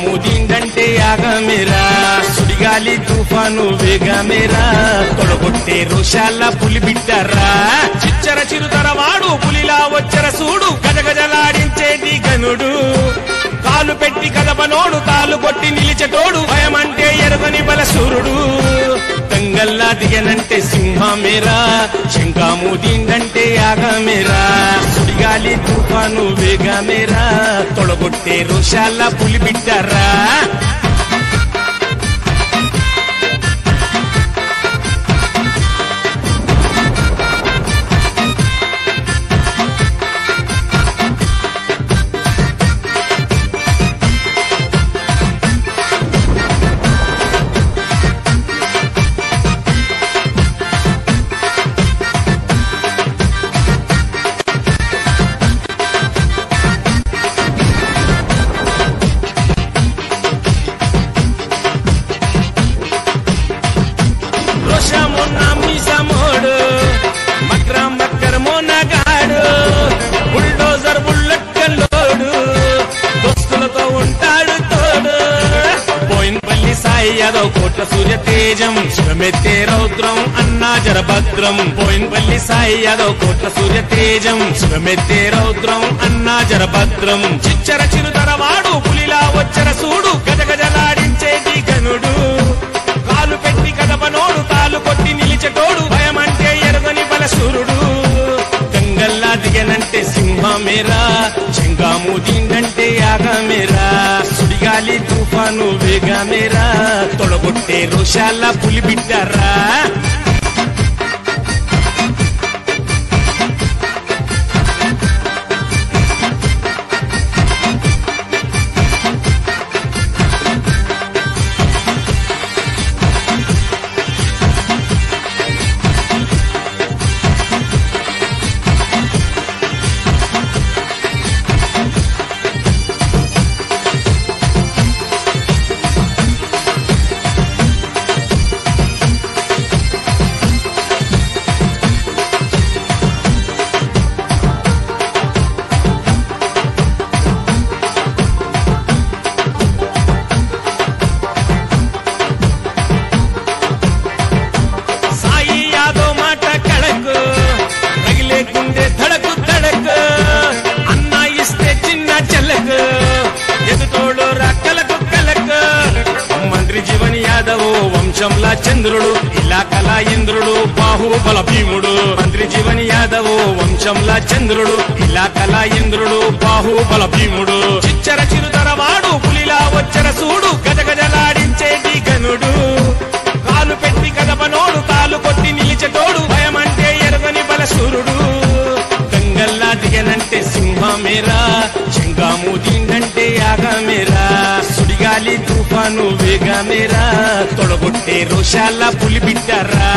శంకాముదీండంటే ఆగమేరా సుడిగాలి తుఫాను వేగమేరా తొడగొట్టే రోషాల పులి బిడ్డరా చిచ్చర చిరుతర వాడు పులిలా వచ్చర సూడు గజగజలాడించేటి గనుడు కాలు పెట్టి కదపనోడు తాలు కొట్టి నిలిచటోడు భయమంటే ఎరుగని బలసూరుడు తంగల్లా దిగనంటే సింహమేరా శంకాముదీండంటే ఆగమేరా సుడిగాలి తుఫాను వేగమేరా తొడగొట్టే రోషాల పులి బిడ్డరా రోషమున్న మీసమోడు మక్ర మక్కర్ మోనగాడు బుల్డోజర్ బుల్లెట్ కల్లోడు దోస్తులతో ఉంటాడు తోడు పోయినపల్లి సాయి యాదవ్ కోట్ల సూర్య తేజం శివమెత్తే రౌద్రం అన్నా జరభద్రం పోయినపల్లి సాయి యాదవ్ కోట్ల సూర్య తేజం శివమెత్తే రౌద్రం అన్నా జరభద్రం చిచ్చర చిరుతర వాడు పులిలా వచ్చర సూడు గజగజలాడించేటి గనుడు కాలు పెట్టి కదపనోడు తాలు కొట్టి నిలిచటోడు భయమంటే ఎరుగని బలసూరుడు గంగల్లా దిగనంటే సింహమేరా శంగాముదీండంటే ఆగమేరా సుడిగాలి తుఫాను వేగమేరా తొడగొట్టే రోషాల పులి బిడ్డరా సాయి యాదవ్ మాట కడకు రగిలే గుండె ధడకు ధడకు అన్న ఇస్తే చిన్న చెల్లకు ఎదుటోడు రక్కలకు కలకు మంత్రి జీవన్ యాదవ్ వంశంలా చంద్రుడు ఇలా కళా ఇంద్రుడు బాహుబల భీముడు మంత్రి జీవన్ యాదవ్ వంశంలా చంద్రుడు ఇలా కళా ఇంద్రుడు బాహుబల భీముడు చిచ్చర చిరుతర వాడు పులిలా వచ్చర సూడు గజగజలాడించేటి గనుడు కాలు పెట్టి కదపనోడు తాలు కొట్టి నిలిచటోడు భయమంటే ఎరుగని బలసూరుడు గంగల్లా దిగనంటే సింహమేరా శంగాముదీండంటే ఆగమేరా సుడిగాలి తుఫాను వేగమేరా తొడగొట్టే రోషాల పులి బిడ్డరా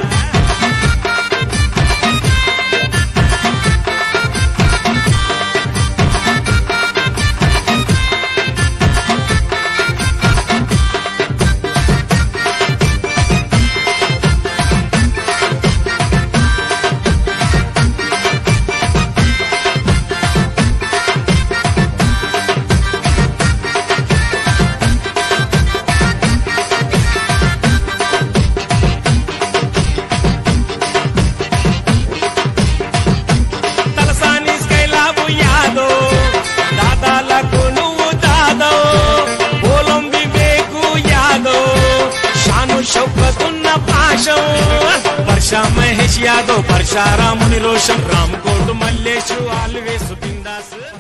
తలసాని స్కైలాబు యాదో దాదాలకు నువ్వు దాదో ఓలం వివేకు యాదో షాను షౌకతున్న పాశం వర్ష మహేష్ యాదవ్ పరశారాముని రోషం రామ్ కోటు మల్లేషు ఆల్వేసు బిందాస్